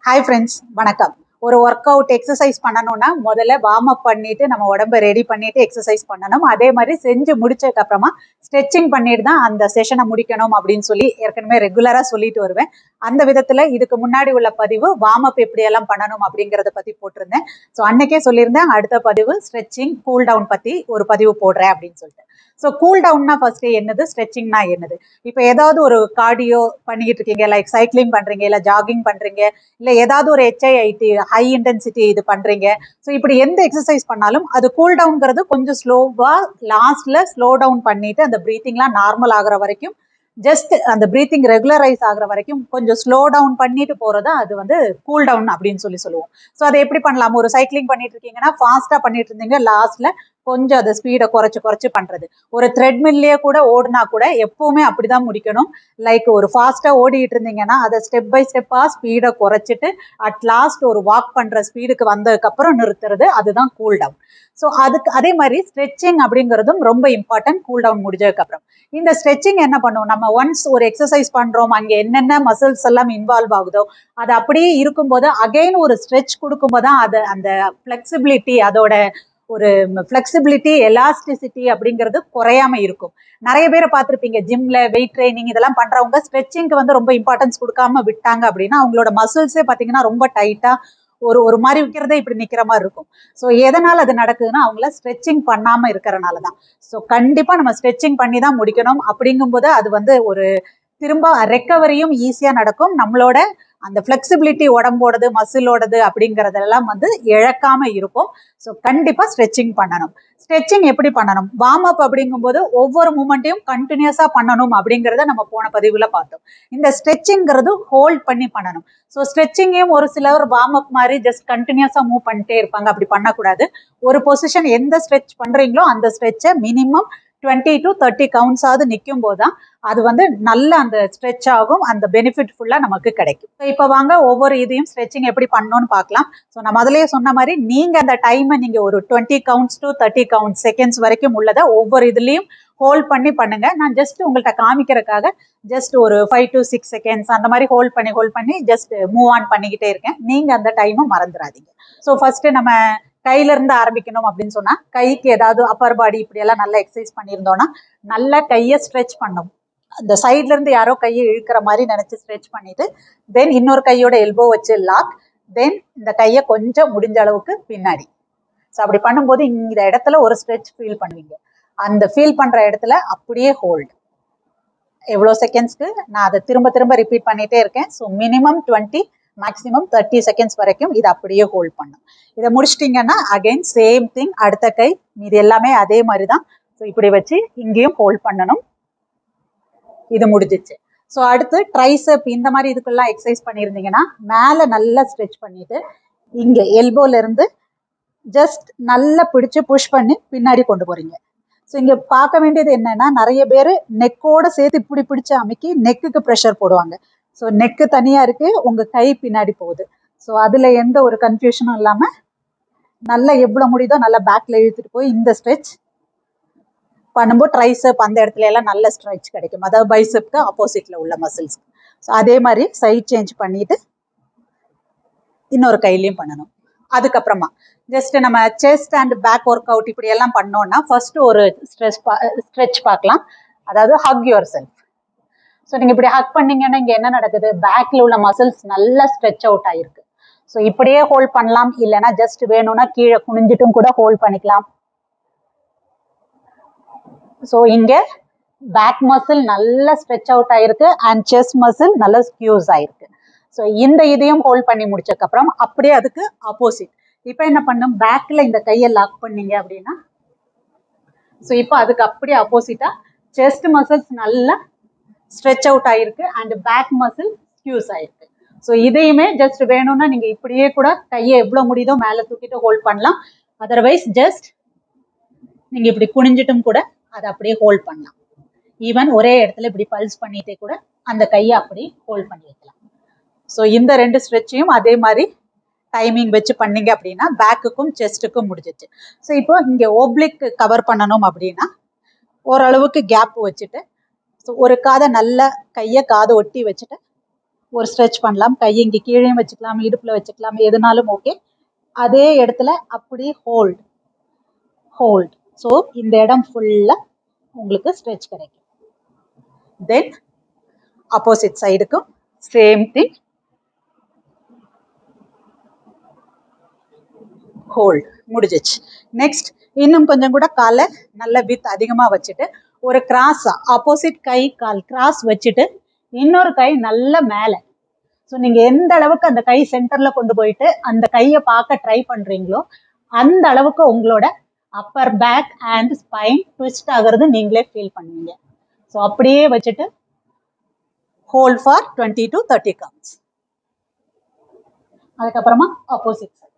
hi friends வணக்கம் ஒரு work out exercise பண்ணணும்னா முதல்ல வார்ம் அப் பண்ணிட்டு நம்ம உடம்ப ரெடி பண்ணிட்டு எக்ஸசைஸ் பண்ணணும் அதே மாதிரி செஞ்சு முடிச்சதுக்கு அப்புறமா ஸ்ட்ரெச்சிங் பண்ணிட்டு தான் அந்த செஷனை முடிக்கணும் அப்படின்னு சொல்லி ஏற்கனவே ரெகுலரா சொல்லிட்டு வருவேன் அந்த விதத்துல இதுக்கு முன்னாடி உள்ள பதிவு வார்ம் அப் எப்படி எல்லாம் பண்ணணும் அப்படிங்கறத பத்தி போட்டிருந்தேன் ஸோ அன்னைக்கே சொல்லியிருந்தேன் அடுத்த பதிவு ஸ்ட்ரெச்சிங் கூல் டவுன் பத்தி ஒரு பதிவு போடுறேன் அப்படின்னு சொல்லிட்டு ஸோ கூல் டவுன்னா ஃபர்ஸ்ட் என்னது ஸ்ட்ரெச்சிங்னா என்னது இப்போ ஏதாவது ஒரு கார்டியோ பண்ணிக்கிட்டு இருக்கீங்க லைக் சைக்கிளிங் பண்றீங்க இல்லை ஜாகிங் பண்றீங்க இல்லை ஏதாவது ஒரு ஹெச்ஐஐடி ஹை இன்டென்சிட்டி இது பண்றீங்க ஸோ இப்படி எந்த எக்ஸசைஸ் பண்ணாலும் அது கூல் டவுன்ங்கிறது கொஞ்சம் ஸ்லோவா லாஸ்ட்ல ஸ்லோ டவுன் பண்ணிட்டு அந்த ப்ரீத்திங்லாம் நார்மல் ஆகுற வரைக்கும் ஜஸ்ட் அந்த ப்ரீத்திங் ரெகுலரைஸ் ஆகுற வரைக்கும் கொஞ்சம் ஸ்லோ டவுன் பண்ணிட்டு போறதா அது வந்து கூல் டவுன் அப்படின்னு சொல்லி சொல்லுவோம் ஸோ அதை எப்படி பண்ணலாம் ஒரு சைக்கிளிங் பண்ணிட்டு இருக்கீங்கன்னா ஃபாஸ்டா பண்ணிட்டு இருந்தீங்க லாஸ்ட்ல கொஞ்சம் அதை ஸ்பீடை குறைச்சு குறைச்சு பண்றது ஒரு த்ரெட்மில்லையே கூட ஓடினா கூட எப்பவுமே அப்படிதான் முடிக்கணும் லைக் ஒரு ஃபாஸ்டா ஓடிட்டு இருந்தீங்கன்னா அதை ஸ்டெப் பை ஸ்டெப்பா ஸ்பீடை குறைச்சிட்டு அட் லாஸ்ட் ஒரு வாக் பண்ற ஸ்பீடுக்கு வந்ததுக்கு அப்புறம் நிறுத்துறது அதுதான் கூல் டவுன் ஸோ அதுக்கு அதே மாதிரி ஸ்ட்ரெச்சிங் அப்படிங்கிறதும் ரொம்ப இம்பார்ட்டன்ட் கூல் டவுன் முடிஞ்சதுக்கு அப்புறம் இந்த ஸ்ட்ரெச்சிங் என்ன பண்ணுவோம் நம்ம ஒன்ஸ் ஒரு எக்ஸசைஸ் பண்றோம் அங்க என்னென்ன மசில்ஸ் எல்லாம் இன்வால்வ் ஆகுதோ அது அப்படியே இருக்கும்போது அகைன் ஒரு ஸ்ட்ரெச் கொடுக்கும்போது தான் அது அந்த ஃபிளெக்சிபிலிட்டி அதோட ஒரு ஃபிளெக்சிபிலிட்டி எலாஸ்டிசிட்டி அப்படிங்கிறது குறையாம இருக்கும் நிறைய பேரை பார்த்துருப்பீங்க ஜிம்ல வெயிட் ட்ரைனிங் இதெல்லாம் பண்றவங்க ஸ்ட்ரெச்சிங்க்கு வந்து ரொம்ப இம்பார்ட்டன்ஸ் கொடுக்காம விட்டாங்க அப்படின்னா அவங்களோட மசில்ஸே பார்த்தீங்கன்னா ரொம்ப டைட்டா ஒரு ஒரு மாதிரி விற்கிறதே இப்படி நிக்கிற மாதிரி இருக்கும் ஸோ எதனால அது நடக்குதுன்னா அவங்கள ஸ்ட்ரெச்சிங் பண்ணாம இருக்கிறனால தான் ஸோ கண்டிப்பா நம்ம ஸ்ட்ரெச்சிங் பண்ணி தான் முடிக்கணும் அப்படிங்கும்போது அது வந்து ஒரு திரும்ப ரெக்கவரியும் ஈஸியா நடக்கும் நம்மளோட அந்த ஃபிளெக்சிபிலிட்டி உடம்போடது மசிலோடது அப்படிங்கறதெல்லாம் வந்து இழக்காம இருக்கும் ஸோ கண்டிப்பா ஸ்ட்ரெச்சிங் பண்ணணும் ஸ்ட்ரெச்சிங் எப்படி பண்ணணும் வார்ம் அப் அப்படிங்கும்போது ஒவ்வொரு மூமெண்ட்டையும் கண்டினியூஸா பண்ணணும் அப்படிங்கிறத நம்ம போன பதிவுல பார்த்தோம் இந்த ஸ்ட்ரெச்சிங்கிறது ஹோல்ட் பண்ணி பண்ணணும் ஸோ ஸ்ட்ரெச்சிங்கையும் ஒரு சிலர் வார்ம் அப் மாதிரி ஜஸ்ட் கண்டினியூஸா மூவ் பண்ணிட்டே இருப்பாங்க அப்படி பண்ணக்கூடாது ஒரு பொசிஷன் எந்த ஸ்ட்ரெச் பண்றீங்களோ அந்த ஸ்ட்ரெச்சை மினிமம் டுவெண்ட்டி டு தேர்ட்டி கவுண்ட்ஸாவது நிற்கும் போது தான் அது வந்து நல்ல அந்த ஸ்ட்ரெச் ஆகும் அந்த பெனிஃபிட் ஃபுல்லாக நமக்கு கிடைக்கும் ஸோ இப்போ வாங்க ஒவ்வொரு இதையும் ஸ்ட்ரெச்சிங் எப்படி பண்ணணும்னு பார்க்கலாம் ஸோ நான் முதலே சொன்ன மாதிரி நீங்கள் அந்த டைமை நீங்கள் ஒரு twenty counts to thirty counts seconds வரைக்கும் உள்ளதை ஒவ்வொரு இதுலேயும் ஹோல்ட் பண்ணி பண்ணுங்க நான் ஜஸ்ட் உங்கள்கிட்ட காமிக்கிறதுக்காக ஜஸ்ட் ஒரு ஃபைவ் டு சிக்ஸ் செகண்ட்ஸ் அந்த மாதிரி ஹோல்ட் பண்ணி ஹோல்ட் பண்ணி ஜஸ்ட் மூவ் ஆன் பண்ணிக்கிட்டே இருக்கேன் நீங்கள் அந்த டைமை மறந்துடாதீங்க ஸோ ஃபர்ஸ்ட் நம்ம கையில இருந்து ஆரம்பிக்கணும் அப்படின்னு சொன்னா கைக்கு ஏதாவது அப்பர் பாடி இப்படி எல்லாம் நல்லா எக்ஸசைஸ் பண்ணியிருந்தோம்னா நல்லா கையை ஸ்ட்ரெச் பண்ணும் அந்த சைட்ல இருந்து யாரோ கையை இழுக்கிற மாதிரி நினைச்சு ஸ்ட்ரெச் பண்ணிட்டு தென் இன்னொரு கையோட எல்போ வச்சு லாக் தென் இந்த கையை கொஞ்சம் முடிஞ்ச அளவுக்கு பின்னாடி ஸோ அப்படி பண்ணும்போது இந்த இடத்துல ஒரு ஸ்ட்ரெச் ஃபீல் பண்ணுவீங்க அந்த ஃபீல் பண்ற இடத்துல அப்படியே ஹோல்டு எவ்வளோ செகண்ட்ஸ்க்கு நான் அதை திரும்ப திரும்ப ரிப்பீட் பண்ணிட்டே இருக்கேன் so minimum twenty maximum thirty seconds வரைக்கும் இது அப்படியே ஹோல்ட் பண்ணும் இதை முடிச்சிட்டிங்கன்னா அகைன் சேம் திங் அடுத்த கை இது எல்லாமே அதே மாதிரி தான் ஸோ இப்படி வச்சு இங்கேயும் ஹோல்ட் பண்ணணும் இது முடிஞ்சிச்சு ஸோ அடுத்து ட்ரைசப் இந்த மாதிரி இதுக்கெல்லாம் எக்ஸசைஸ் பண்ணியிருந்தீங்கன்னா மேலே நல்லா ஸ்ட்ரெச் பண்ணிட்டு இங்கே எல்போல இருந்து ஜஸ்ட் நல்லா பிடிச்சு புஷ் பண்ணி பின்னாடி கொண்டு போறீங்க ஸோ இங்கே பார்க்க வேண்டியது என்னன்னா நிறைய பேர் நெக்கோட சேர்த்து இப்படி பிடிச்சு அமைக்கி நெக்குக்கு ப்ரெஷர் போடுவாங்க ஸோ நெக்கு தனியாக இருக்கு உங்க கை பின்னாடி போகுது ஸோ அதில் எந்த ஒரு கன்ஃபியூஷனும் இல்லாமல் நல்லா எவ்வளோ முடியுதோ நல்லா பேக்கில் இழுத்துட்டு போய் இந்த ஸ்ட்ரெச் பண்ணும்போது ட்ரைசப் அந்த இடத்துல எல்லாம் நல்ல ஸ்ட்ரெச் கிடைக்கும் அதாவது பைசப்க்கு ஆப்போசிட்ல உள்ள மசில்ஸ் ஸோ அதே மாதிரி சைட் சேஞ்ச் பண்ணிட்டு இன்னொரு கையிலையும் பண்ணணும் அதுக்கப்புறமா ஜஸ்ட் நம்ம chest and back work out இப்படி எல்லாம் பண்ணோம்னா ஃபர்ஸ்ட் ஒரு ஸ்ட்ரெஸ் ஸ்ட்ரெச் பார்க்கலாம் அதாவது ஹக் யுவர் செல்ஃப் ஸோ நீங்கள் இப்படி ஹக் பண்ணீங்கன்னா இங்கே என்ன நடக்குது பேக்கில் உள்ள மசில்ஸ் நல்லா ஸ்ட்ரெச் அவுட் ஆயிருக்கு ஸோ இப்படியே ஹோல்ட் பண்ணலாம் இல்லைன்னா ஜஸ்ட் வேணும்னா கீழே குனிஞ்சிட்டும் கூட ஹோல்ட் பண்ணிக்கலாம் ஸோ இங்கே பேக் மசில் நல்லா ஸ்ட்ரெச் அவுட் ஆயிருக்கு அண்ட் செஸ்ட் மசில் நல்லா ஸ்கியூஸ் ஆயிருக்கு ஸோ இந்த இதையும் ஹோல்ட் பண்ணி முடிச்சதுக்கப்புறம் அப்படியே அதுக்கு ஆப்போசிட் இப்போ என்ன பண்ணும் பேக்கில் இந்த கையை லாக் பண்ணீங்க அப்படின்னா ஸோ இப்போ அதுக்கு அப்படியே ஆப்போசிட்டாக செஸ்ட் மசில்ஸ் நல்லா ஸ்ட்ரெச் அவுட் ஆயிருக்கு அண்ட் பேக் மசில் ஸ்கியூஸ் ஆயிருக்கு ஸோ இதையுமே ஜஸ்ட் வேணும்னா நீங்க இப்படியே கூட கையை எவ்வளோ முடியுதோ மேலே தூக்கிட்டு ஹோல்ட் பண்ணலாம் அதர்வைஸ் ஜஸ்ட் நீங்க இப்படி குனிஞ்சிட்டும் கூட அதை அப்படியே ஹோல்ட் பண்ணலாம் ஈவன் ஒரே இடத்துல இப்படி பல்ஸ் பண்ணிட்டே கூட அந்த கையை அப்படி ஹோல்ட் பண்ணி வைக்கலாம் ஸோ இந்த ரெண்டு ஸ்ட்ரெச்சையும் அதே மாதிரி டைமிங் வச்சு பண்ணீங்க அப்படின்னா பேக்குக்கும் செஸ்ட்டுக்கும் முடிஞ்சிச்சு ஸோ இப்போ இங்கே ஓப்ளிக் கவர் பண்ணணும் அப்படின்னா ஓரளவுக்கு கேப் வச்சுட்டு ஸோ ஒரு காதை நல்ல கையை காதை ஒட்டி வச்சுட்டு ஒரு ஸ்ட்ரெச் பண்ணலாம் கை இங்கே கீழேயும் வச்சுக்கலாம் இடுப்பில் வச்சுக்கலாம் எதுனாலும் ஓகே அதே இடத்துல அப்படியே ஹோல்ட் ஹோல்ட் ஸோ இந்த இடம் ஃபுல்லாக உங்களுக்கு ஸ்ட்ரெச் கிடைக்கும் தென் ஆப்போசிட் சைடுக்கும் சேம் திங் ஹோல்ட் முடிஞ்சிச்சு நெக்ஸ்ட் இன்னும் கொஞ்சம் கூட காலை நல்ல வித் அதிகமாக வச்சுட்டு ஒரு கிராஸா ஆப்போசிட் கை கால் கிராஸ் வச்சுட்டு இன்னொரு கை நல்ல மேலே ஸோ நீங்கள் எந்த அளவுக்கு அந்த கை சென்டரில் கொண்டு போயிட்டு அந்த கையை பார்க்க ட்ரை பண்ணுறீங்களோ அந்த அளவுக்கு உங்களோட upper back and spine twist ஆகிறது நீங்களே ஃபீல் பண்ணுவீங்க ஸோ அப்படியே வச்சுட்டு hold for twenty to thirty counts அதுக்கப்புறமா ஆப்போசிட் சைட்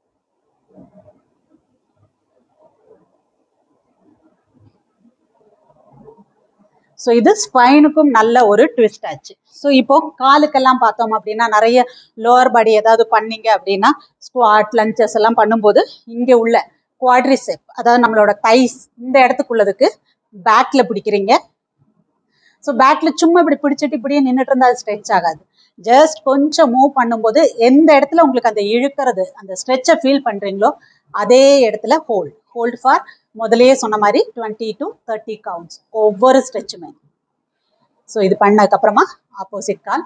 ஸோ இது ஸ்பைனுக்கும் நல்ல ஒரு ட்விஸ்ட் ஆச்சு ஸோ இப்போ காலுக்கெல்லாம் பார்த்தோம் அப்படின்னா நிறைய லோவர் பாடி ஏதாவது பண்ணீங்க அப்படின்னா ஸ்குவாட் லஞ்சஸ் எல்லாம் பண்ணும்போது இங்கே உள்ள குவாட்ரிசெப் அதாவது நம்மளோட தைஸ் இந்த இடத்துக்குள்ளதுக்கு பேக்ல பிடிக்கிறீங்க ஸோ பேக்ல சும்மா இப்படி பிடிச்சிட்டு இப்படியே நின்றுட்டு இருந்தால் அது ஸ்ட்ரெச் ஆகாது ஜஸ்ட் கொஞ்சம் மூவ் பண்ணும்போது எந்த இடத்துல உங்களுக்கு அந்த இழுக்கிறது அந்த ஸ்ட்ரெச்சை ஃபீல் பண்ணுறீங்களோ அதே இடத்துல ஹோல்ட் ஹோல்ட் ஃபார் முதலையே சொன்ன மாதிரி டுவெண்ட்டி டு தேர்ட்டி கவுண்ட்ஸ் ஒவ்வொரு ஸ்ட்ரெச்சுமே ஸோ இது பண்ணதுக்கப்புறமா ஆப்போசிட் கால்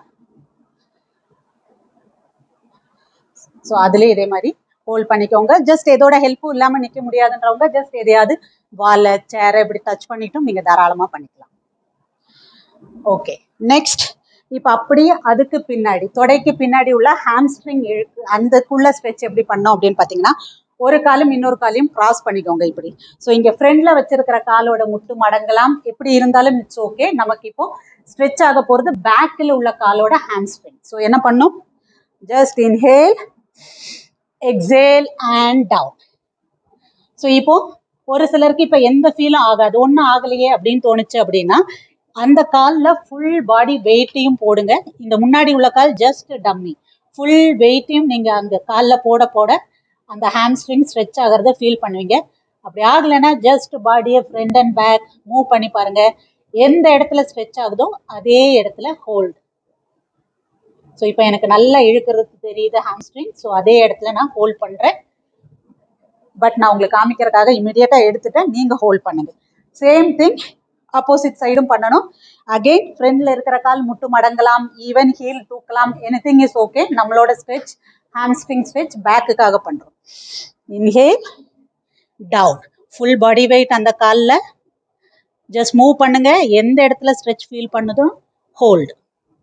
ஸோ அதுலேயே இதே மாதிரி ஹோல்ட் பண்ணிக்கோங்க ஜஸ்ட் எதோட ஹெல்ப்பும் இல்லாமல் நிற்க முடியாதுன்றவங்க ஜஸ்ட் எதையாவது வாலை சேரை இப்படி டச் பண்ணிட்டும் நீங்கள் தாராளமாக பண்ணிக்கலாம் ஓகே நெக்ஸ்ட் இப்போ அப்படியே அதுக்கு பின்னாடி தொடைக்கு பின்னாடி உள்ள ஹாம்ஸ்ட்ரிங் இழுக்கு அந்தக்குள்ள ஸ்ட்ரெச் எப்படி பண்ணோம் அப்படின்னு பார்த்தீங்கன்னா ஒரு காலும் இன்னொரு காலையும் கிராஸ் பண்ணிக்கோங்க இப்படி ஸோ இங்கே ஃப்ரண்ட்ல வச்சிருக்கிற காலோட முட்டு மடங்கலாம் எப்படி இருந்தாலும் இட்ஸ் ஓகே நமக்கு இப்போ ஸ்ட்ரெச் ஆக போகிறது பேக்கில் உள்ள காலோட ஹாம்ஸ்ட்ரிங் ஸோ என்ன பண்ணும் just inhale exhale and down so இப்போ ஒரு சிலருக்கு இப்போ எந்த ஃபீலும் ஆகாது ஒன்றும் ஆகலையே அப்படின்னு தோணுச்சு அப்படின்னா அந்த காலில் ஃபுல் பாடி வெயிட்டையும் போடுங்க இந்த முன்னாடி உள்ள கால் ஜஸ்ட் டம்மி ஃபுல் வெயிட்டையும் நீங்கள் அந்த காலில் போட போட அந்த ஹாம்ஸ்ட்ரிங் ஸ்ட்ரெச் ஆகிறத ஃபீல் பண்ணுவீங்க அப்படி ஆகலைன்னா ஜஸ்ட் பாடியை ஃப்ரண்ட் அண்ட் பேக் மூவ் பண்ணி பாருங்க எந்த இடத்துல ஸ்ட்ரெச் ஆகுதோ அதே இடத்துல ஹோல்டு ஸோ இப்போ எனக்கு நல்லா இழுக்கிறது தெரியுது ஹாம்ஸ்ட்ரிங் ஸோ அதே இடத்துல நான் ஹோல்ட் பண்ணுறேன் பட் நான் உங்களுக்கு காமிக்கிறதுக்காக இமீடியட்டாக எடுத்துட்டேன் நீங்கள் ஹோல்ட் பண்ணுங்க சேம் திங் ஆப்போசிட் சைடும் பண்ணணும் அகெயின் ஃப்ரண்ட்ல இருக்கிற கால் முட்டு மடங்கலாம் ஈவன் ஹீல் தூக்கலாம் எனி திங் இஸ் ஓகே நம்மளோட ஸ்ட்ரெச் ஹாம்ஸ்ட்ரிங் ஸ்ட்ரெச் பேக்குக்காக பண்ணுறோம் inhale down full body weight அந்த காலில் ஜஸ்ட் மூவ் பண்ணுங்க எந்த இடத்துல ஸ்ட்ரெச் ஃபீல் பண்ணுதோ ஹோல்டு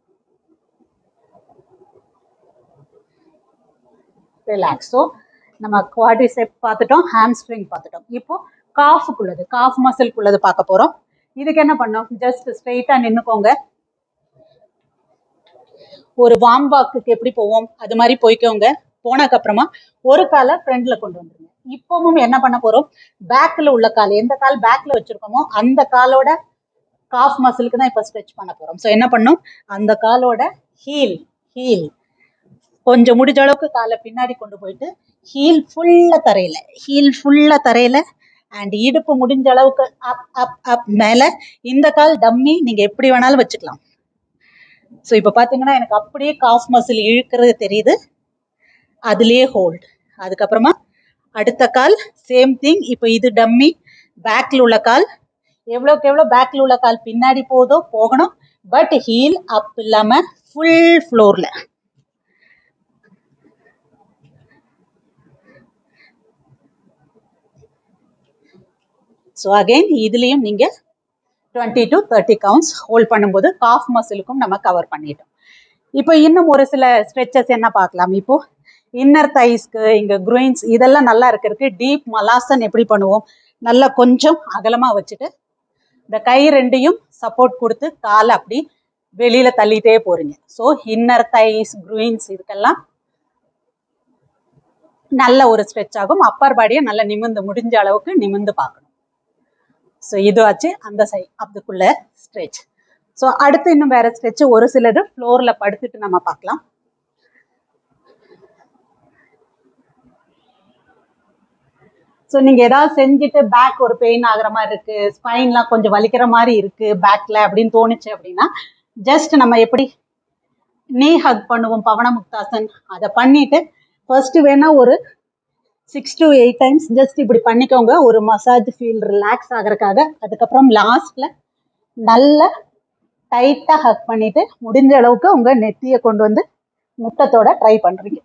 ரிலாக்ஸ் ஸோ நம்ம குவாட்ரிசெப் பார்த்துட்டோம் ஹாம்ஸ்ட்ரிங் பார்த்துட்டோம் இப்போ காஃபுக்குள்ளது காஃப் மசில்குள்ளது பார்க்க போகிறோம் இதுக்கு என்ன பண்ணோம் ஜஸ்ட் ஸ்ட்ரெயிட்டாக நின்றுக்கோங்க ஒரு வார்ம் வாக்குக்கு எப்படி போவோம் அது மாதிரி போய்க்கோங்க போனதுக்கப்புறமா ஒரு காலை ஃப்ரண்ட்ல கொண்டு வந்துருங்க இப்பவும் என்ன பண்ண போறோம் பேக்ல உள்ள கால் எந்த கால் பேக்ல வச்சிருக்கோமோ அந்த காலோட காஃப் மசிலுக்கு தான் இப்போ ஸ்ட்ரெச் பண்ண போறோம் ஸோ என்ன பண்ணோம் அந்த காலோட ஹீல் ஹீல் கொஞ்சம் முடிஞ்ச அளவுக்கு காலை பின்னாடி கொண்டு போயிட்டு ஹீல் ஃபுல்லா தரையில ஹீல் ஃபுல்லா தரையில அண்ட் இடுப்பு முடிஞ்ச அளவுக்கு அப் அப் அப் மேல இந்த கால் டம்மி நீங்க எப்படி வேணாலும் வச்சுக்கலாம் ஸோ இப்போ பார்த்தீங்கன்னா எனக்கு அப்படியே காஃப் மசில் இழுக்கிறது தெரியுது அதுலேயே ஹோல்ட் அதுக்கப்புறமா அடுத்த கால் சேம் திங் இப்போ இது டம்மி பேக்கில் உள்ள கால் எவ்வளோக்கு எவ்வளோ பேக்கில் உள்ள கால் பின்னாடி போதோ போகணும் பட் ஹீல் அப் இல்லாமல் ஃபுல் ஃப்ளோரில் ஸோ அகெயின் இதுலேயும் நீங்கள் twenty to thirty counts hold பண்ணும்போது காஃப் மசிலுக்கும் நம்ம கவர் பண்ணிட்டோம் இப்போ இன்னும் ஒரு சில ஸ்ட்ரெச்சஸ் என்ன பார்க்கலாம் இப்போ இன்னர் தைஸ்க்கு இங்கே குரோயின்ஸ் இதெல்லாம் நல்லா இருக்கிறதுக்கு டீப் மலாசன் எப்படி பண்ணுவோம் நல்லா கொஞ்சம் அகலமாக வச்சுட்டு இந்த கை ரெண்டையும் சப்போர்ட் கொடுத்து காலை அப்படி வெளியில் தள்ளிட்டே போறீங்க ஸோ இன்னர் தைஸ் குரோயின்ஸ் இதுக்கெல்லாம் நல்ல ஒரு ஸ்ட்ரெச் ஆகும் அப்பர் பாடியை நல்லா நிமிந்து முடிஞ்ச அளவுக்கு நிமிந்து பார்க்கணும் ஸோ இது ஆச்சு அந்த சை அதுக்குள்ள ஸ்ட்ரெச் ஸோ அடுத்து இன்னும் வேற ஸ்ட்ரெச் ஒரு சிலது ஃப்ளோர்ல படுத்துட்டு நம்ம பார்க்கலாம் ஸோ நீங்க ஏதாவது செஞ்சுட்டு பேக் ஒரு பெயின் ஆகுற மாதிரி இருக்கு ஸ்பைன்லாம் கொஞ்சம் வலிக்கிற மாதிரி இருக்கு பேக்ல அப்படின்னு தோணுச்சு அப்படின்னா ஜஸ்ட் நம்ம எப்படி நீ ஹக் பண்ணுவோம் பவன முக்தாசன் அதை பண்ணிட்டு ஃபர்ஸ்ட் வேணா ஒரு six to eight times just இப்படி பண்ணிக்கோங்க ஒரு மசாஜ் ஃபீல் ரிலாக்ஸ் ஆகிறதுக்காக அதுக்கப்புறம் லாஸ்ட்ல நல்ல டைட்டா ஹக் பண்ணிட்டு முடிஞ்ச அளவுக்கு உங்க நெத்தியை கொண்டு வந்து முட்டத்தோட ட்ரை பண்றீங்க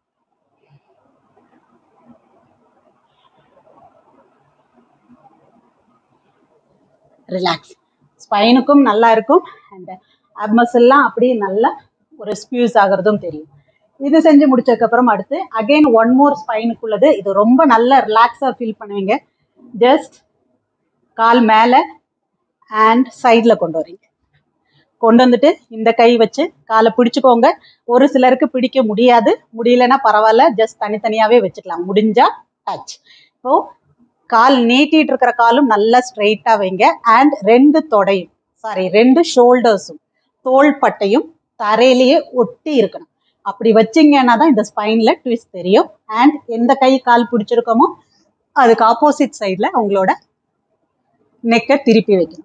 ரிலாக்ஸ் ஸ்பைனுக்கும் நல்லா இருக்கும் அண்ட் அப்மஸ் எல்லாம் அப்படியே நல்லா ஒரு ஸ்பியூஸ் ஆகிறதும் தெரியும் இது செஞ்சு முடிச்சதுக்கப்புறம் அடுத்து அகைன் ஒன் மோர் ஸ்பைனுக்குள்ளது இது ரொம்ப நல்ல ரிலாக்ஸாக ஃபீல் பண்ணுவீங்க ஜஸ்ட் கால் மேலே அண்ட் சைடில் கொண்டு வரீங்க கொண்டு வந்துட்டு இந்த கை வச்சு காலை பிடிச்சுக்கோங்க ஒரு சிலருக்கு பிடிக்க முடியாது முடியலன்னா பரவாயில்ல ஜஸ்ட் தனித்தனியாகவே வச்சுக்கலாம் முடிஞ்சா டச் இப்போ கால் நீட்டிட்டு இருக்கிற காலும் நல்லா ஸ்ட்ரெயிட்டா வைங்க அண்ட் ரெண்டு தொடையும் சாரி ரெண்டு ஷோல்டர்ஸும் தோள் பட்டையும் தரையிலேயே ஒட்டி இருக்கணும் அப்படி வச்சீங்கன்னா தான் இந்த ஸ்பைன்ல ட்விஸ்ட் தெரியும் அண்ட் எந்த கை கால் பிடிச்சிருக்கோமோ அதுக்கு ஆப்போசிட் சைடில் உங்களோட நெக்கை திருப்பி வைக்கணும்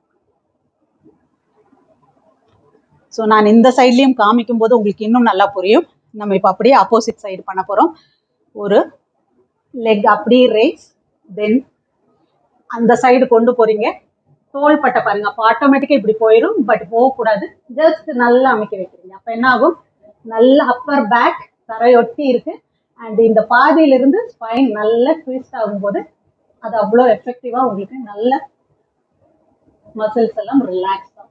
ஸோ நான் இந்த சைட்லேயும் காமிக்கும் போது உங்களுக்கு இன்னும் நல்லா புரியும் நம்ம இப்போ அப்படியே ஆப்போசிட் சைடு பண்ண போகிறோம் ஒரு லெக் அப்படியே ரேஸ் தென் அந்த சைடு கொண்டு போறீங்க தோள்பட்டை பாருங்க அப்போ ஆட்டோமேட்டிக்காக இப்படி போயிடும் பட் போகக்கூடாது ஜஸ்ட் நல்லா அமைக்க வைக்கிறீங்க அப்போ என்ன ஆகும் நல்ல அப்பர் பேக் தரையொட்டி இருக்கு அண்ட் இந்த பாதியிலிருந்து ஸ்பைன் நல்ல ட்விஸ்ட் ஆகும்போது அது அவ்வளோ எஃபெக்டிவாக உங்களுக்கு நல்ல மசில்ஸ் எல்லாம் ரிலாக்ஸ் ஆகும்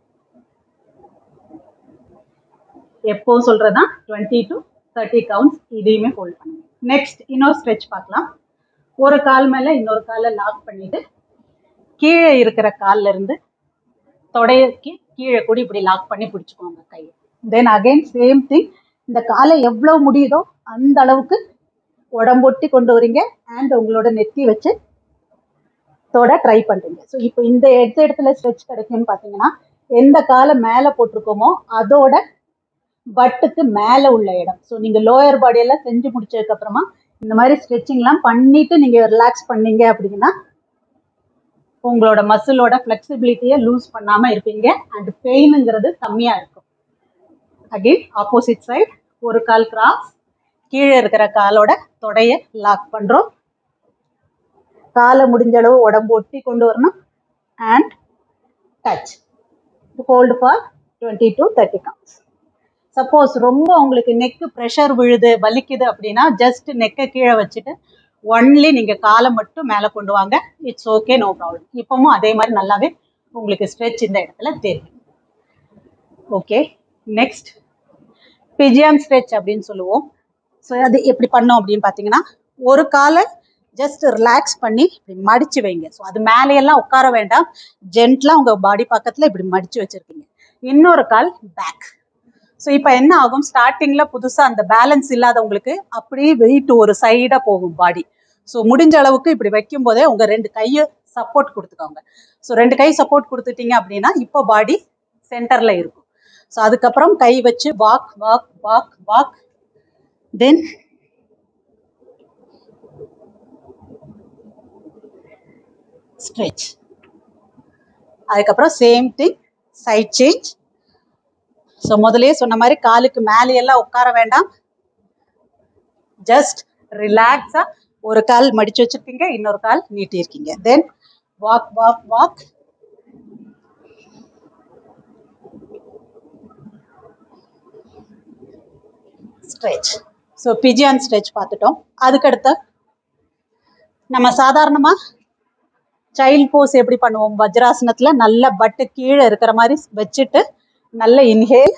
எப்பவும் சொல்றதுதான் டுவெண்ட்டி டு தேர்ட்டி கவுண்ட்ஸ் இதையுமே ஹோல்ட் பண்ணுங்க நெக்ஸ்ட் இன்னொரு ஸ்ட்ரெச் பார்க்கலாம் ஒரு கால் மேல இன்னொரு காலை லாக் பண்ணிட்டு கீழே இருக்கிற கால்ல இருந்து தொடைக்கு கீழே கூட இப்படி லாக் பண்ணி பிடிச்சுக்கோங்க கையை தென் அகைன் சேம் திங் இந்த காலை எவ்வளவு முடியுதோ அந்த அளவுக்கு உடம்பொட்டி கொண்டு வரீங்க அண்ட் உங்களோட நெத்தி வச்சு தொட ட்ரை பண்றீங்க ஸோ இப்போ இந்த எந்த இடத்துல ஸ்ட்ரெச் கிடைக்கும்னு பார்த்தீங்கன்னா எந்த காலை மேலே போட்டிருக்கோமோ அதோட பட்டுக்கு மேலே உள்ள இடம் ஸோ நீங்கள் லோயர் பாடியெல்லாம் செஞ்சு முடிச்சதுக்கு அப்புறமா இந்த மாதிரி ஸ்ட்ரெச்சிங்லாம் பண்ணிட்டு நீங்கள் ரிலாக்ஸ் பண்ணீங்க அப்படின்னா உங்களோட மசிலோட ஃப்ளெக்சிபிலிட்டியை லூஸ் பண்ணாமல் இருப்பீங்க அண்ட் பெயினுங்கிறது கம்மியாக இருக்கும் அகெயின் ஆப்போசிட் சைடு ஒரு கால் கிராஸ் கீழே இருக்கிற காலோட தொடைய லாக் பண்ணுறோம் காலை முடிஞ்ச அளவு உடம்பு ஒட்டி கொண்டு வரணும் and touch hold for twenty to thirty counts suppose ரொம்ப உங்களுக்கு நெக்கு ப்ரெஷர் விழுது வலிக்குது அப்படின்னா ஜஸ்ட் நெக்கை கீழே வச்சுட்டு ஒன்லி நீங்கள் காலை மட்டும் மேலே கொண்டு வாங்க இட்ஸ் ஓகே நோ ப்ராப்ளம் இப்பவும் அதே மாதிரி நல்லாவே உங்களுக்கு ஸ்ட்ரெச் இந்த இடத்துல தெரியும் ஓகே நெக்ஸ்ட் பிஜியான் ஸ்ட்ரெச் அப்படின்னு சொல்லுவோம் ஸோ அது எப்படி பண்ணோம் அப்படின்னு பார்த்தீங்கன்னா ஒரு காலை ஜஸ்ட் ரிலாக்ஸ் பண்ணி இப்படி மடிச்சு வைங்க ஸோ அது மேலேயெல்லாம் உட்கார வேண்டாம் ஜென்ட்லாக உங்கள் பாடி பக்கத்தில் இப்படி மடிச்சு வச்சிருக்கீங்க இன்னொரு கால் பேக் ஸோ இப்போ என்ன ஆகும் ஸ்டார்டிங்கில் புதுசாக அந்த பேலன்ஸ் இல்லாதவங்களுக்கு அப்படியே வெயிட் ஒரு சைடாக போகும் பாடி ஸோ முடிஞ்ச அளவுக்கு இப்படி வைக்கும் போதே உங்கள் ரெண்டு கையை சப்போர்ட் கொடுத்துக்கோங்க ஸோ ரெண்டு கை சப்போர்ட் கொடுத்துட்டீங்க அப்படின்னா இப்போ பாடி சென்டரில் இருக்கும் ஸோ அதுக்கப்புறம் கை வச்சு walk walk walk walk then stretch அதுக்கப்புறம் same thing side change so முதல்லயே சொன்ன மாதிரி காலுக்கு மேலே எல்லாம் உட்கார வேண்டாம் ஜஸ்ட் ரிலாக்ஸாக ஒரு கால் மடிச்சு வச்சிருக்கீங்க இன்னொரு கால் நீட்டி இருக்கீங்க then walk walk walk stretch so pigeon stretch பார்த்துட்டோம் அதுக்கடுத்த நம்ம சாதாரணமாக சைல்ட் போஸ் எப்படி பண்ணுவோம் வஜ்ராசனத்தில் நல்ல பட்டு கீழே இருக்கிற மாதிரி வச்சுட்டு நல்ல இன்ஹேல்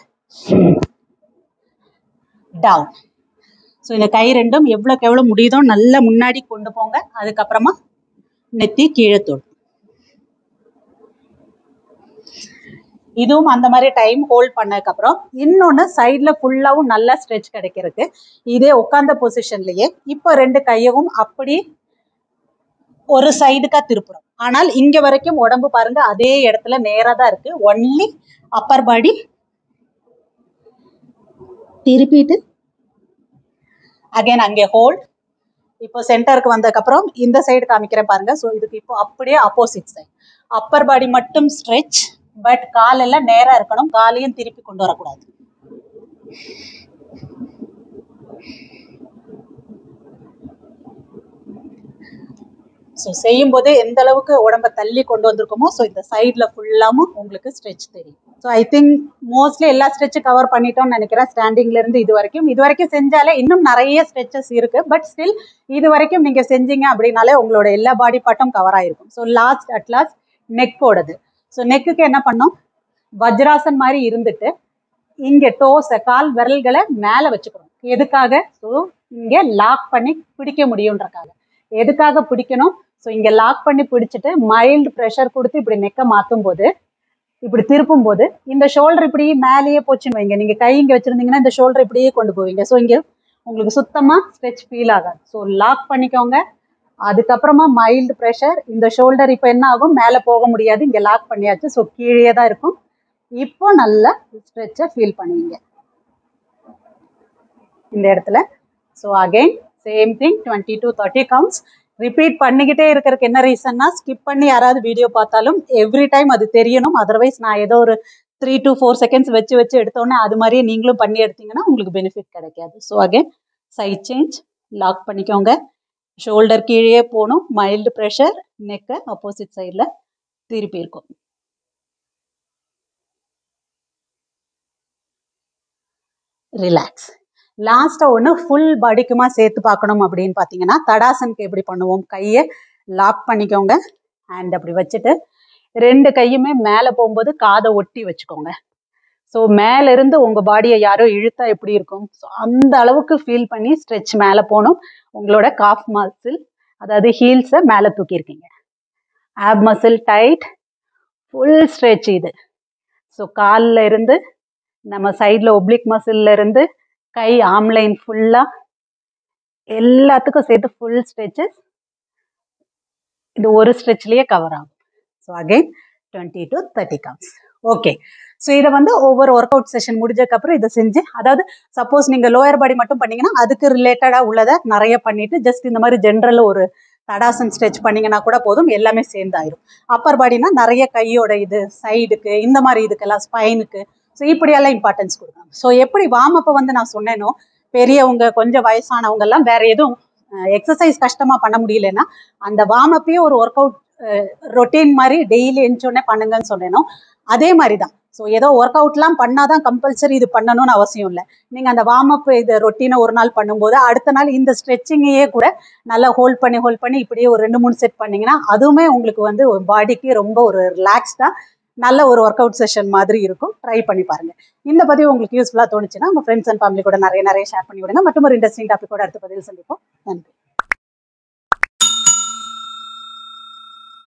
டவுன் ஸோ இந்த கை ரெண்டும் எவ்வளோக்கு எவ்வளோ முடியுதோ நல்ல முன்னாடி கொண்டு போங்க அதுக்கப்புறமா நெத்தி கீழே தொடும் இதுவும் அந்த மாதிரி டைம் ஹோல்ட் பண்ணதுக்கப்புறம் இன்னொன்று சைடில் ஃபுல்லாகவும் நல்ல ஸ்ட்ரெச் கிடைக்கிறதுக்கு இதே உட்காந்த பொசிஷன்லேயே இப்போ ரெண்டு கையவும் அப்படி ஒரு சைடுக்கா திருப்புறோம் ஆனால் இங்க வரைக்கும் உடம்பு பாருங்க அதே இடத்துல நேரா தான் இருக்கு ஒன்லி அப்பர் பாடி திருப்பிட்டு அகைன் அங்கே ஹோல்ட் இப்போ சென்டருக்கு வந்ததுக்கப்புறம் இந்த சைடு காமிக்கிறேன் பாருங்க ஸோ இதுக்கு இப்போ அப்படியே ஆப்போசிட் சைடு அப்பர் பாடி மட்டும் ஸ்ட்ரெச் பட் காலெல்லாம் நேரா இருக்கணும் காலையும் திருப்பி கொண்டு வரக்கூடாது ஸோ செய்யும்போது எந்த அளவுக்கு உடம்ப தள்ளி கொண்டு வந்திருக்கோமோ ஸோ இந்த சைடில் ஃபுல்லாமும் உங்களுக்கு ஸ்ட்ரெச் தெரியும் ஸோ ஐ திங்க் மோஸ்ட்லி எல்லா ஸ்ட்ரெச்சும் கவர் பண்ணிட்டோம்னு நினைக்கிறேன் ஸ்டாண்டிங்ல இருந்து இது வரைக்கும் இது வரைக்கும் செஞ்சாலே இன்னும் நிறைய ஸ்ட்ரெச்சஸ் இருக்கு பட் ஸ்டில் இது வரைக்கும் நீங்க செஞ்சீங்க அப்படின்னாலே உங்களோட எல்லா பாடி பார்ட்டும் கவர் ஆயிருக்கும் ஸோ லாஸ்ட் அட் லாஸ்ட் நெக்கோடது ஸோ நெக்குக்கு என்ன பண்ணோம் வஜ்ராசன் மாதிரி இருந்துட்டு இங்க டோஸை கால் விரல்களை மேலே வச்சுக்கிறோம் எதுக்காக ஸோ இங்க லாக் பண்ணி பிடிக்க முடியுன்றக்காக எதுக்காக பிடிக்கணும் ஸோ இங்க லாக் பண்ணி பிடிச்சிட்டு மைல்டு ப்ரெஷர் கொடுத்து இப்படி நெக்கை மாற்றும் போது இப்படி திருப்பும் போது இந்த ஷோல்டர் இப்படி மேலேயே போச்சுன்னு வைங்க நீங்க கை இங்க வச்சிருந்தீங்கன்னா இந்த ஷோல்டர் இப்படியே கொண்டு போவீங்க ஸோ இங்க உங்களுக்கு சுத்தமா ஸ்ட்ரெச் ஃபீல் ஆகாது ஸோ லாக் பண்ணிக்கோங்க அதுக்கப்புறமா மைல்டு ப்ரெஷர் இந்த ஷோல்டர் இப்போ என்ன ஆகும் மேலே போக முடியாது இங்க லாக் பண்ணியாச்சு ஸோ கீழே தான் இருக்கும் இப்போ நல்ல ஸ்ட்ரெச்சை ஃபீல் பண்ணுவீங்க இந்த இடத்துல so again same thing twenty to thirty counts repeat பண்ணிக்கிட்டே இருக்கிறதுக்கு என்ன ரீசன்னா ஸ்கிப் பண்ணி யாராவது வீடியோ பார்த்தாலும் எவ்ரி டைம் அது தெரியணும் அதர்வைஸ் நான் ஏதோ ஒரு த்ரீ டு ஃபோர் செகண்ட்ஸ் வச்சு வச்சு எடுத்தோன்னே அது மாதிரியே நீங்களும் பண்ணி எடுத்தீங்கன்னா உங்களுக்கு பெனிஃபிட் கிடைக்காது so again side change lock பண்ணிக்கோங்க ஷோல்டர் கீழே போகணும் மைல்டு ப்ரெஷர் நெக்கை ஆப்போசிட் சைடில் திருப்பி இருக்கும் ரிலாக்ஸ் லாஸ்ட்டாக ஒன்று ஃபுல் பாடிக்குமா சேர்த்து பார்க்கணும் அப்படின்னு பார்த்தீங்கன்னா தடாசனுக்கு எப்படி பண்ணுவோம் கையை லாக் பண்ணிக்கோங்க ஹேண்ட் அப்படி வச்சுட்டு ரெண்டு கையுமே மேலே போகும்போது காதை ஒட்டி வச்சுக்கோங்க ஸோ மேலேருந்து உங்கள் பாடியை யாரோ இழுத்தா எப்படி இருக்கும் ஸோ அந்த அளவுக்கு ஃபீல் பண்ணி ஸ்ட்ரெச் மேலே போகணும் உங்களோட காஃப் மசில் அதாவது ஹீல்ஸை மேலே தூக்கியிருக்கீங்க ஆப் மசில் டைட் ஃபுல் ஸ்ட்ரெச் இது ஸோ காலில் இருந்து நம்ம சைடில் ஒப்ளிக் மசில்ல இருந்து கை ஆம்லைன் ஃபுல்லாக எல்லாத்துக்கும் சேர்த்து ஃபுல் ஸ்ட்ரெச்சஸ் இது ஒரு ஸ்ட்ரெச்லேயே கவர் ஆகும் so again twenty to thirty counts okay so இதை வந்து ஒவ்வொரு ஒர்க் அவுட் செஷன் முடிஞ்சதுக்கப்புறம் இதை செஞ்சு அதாவது சப்போஸ் நீங்கள் லோயர் பாடி மட்டும் பண்ணீங்கன்னா அதுக்கு ரிலேட்டடாக உள்ளதை நிறைய பண்ணிட்டு ஜஸ்ட் இந்த மாதிரி ஜென்ரலாக ஒரு தடாசன் ஸ்ட்ரெச் பண்ணீங்கன்னா கூட போதும் எல்லாமே சேர்ந்தாயிரும் அப்பர் பாடினா நிறைய கையோட இது சைடுக்கு இந்த மாதிரி இதுக்கெல்லாம் ஸ்பைனுக்கு ஸோ இப்படியெல்லாம் இம்பார்ட்டன்ஸ் கொடுக்கணும் ஸோ எப்படி வார்மப்பை வந்து நான் சொன்னேனோ பெரியவங்க கொஞ்சம் வயசானவங்க எல்லாம் வேற எதுவும் எக்ஸசைஸ் கஷ்டமா பண்ண முடியலன்னா அந்த வார்மப்பையே ஒரு ஒர்க் அவுட் ரொட்டீன் மாதிரி டெய்லி எழுந்தோடனே பண்ணுங்கன்னு சொன்னேனோ அதே மாதிரி தான் ஸோ ஏதோ ஒர்க் அவுட்லாம் பண்ணாதான் கம்பல்சரி இது பண்ணணும்னு அவசியம் இல்லை நீங்கள் அந்த வார்ம் அப் இது ரொட்டீனை ஒரு நாள் பண்ணும்போது அடுத்த நாள் இந்த ஸ்ட்ரெச்சிங்கையே கூட நல்லா ஹோல்ட் பண்ணி ஹோல்ட் பண்ணி இப்படியே ஒரு ரெண்டு மூணு செட் பண்ணீங்கன்னா அதுவுமே உங்களுக்கு வந்து பாடிக்கு ரொம்ப ஒரு ரிலாக்ஸ்டாக நல்ல ஒரு ஒர்க் அவுட் செஷன் மாதிரி இருக்கும் ட்ரை பண்ணி பாருங்க இந்த பதிவு உங்களுக்கு யூஸ்ஃபுல்லாக தோணுச்சுன்னா உங்கள் ஃப்ரெண்ட்ஸ் அண்ட் ஃபேமிலி கூட நிறைய நிறைய ஷேர் பண்ணி விடுங்க மற்றும் ஒரு இன்ட்ரெஸ்டிங் டாபிக் கூட அடுத்த பதிவில் சந்திப்போம் நன்றி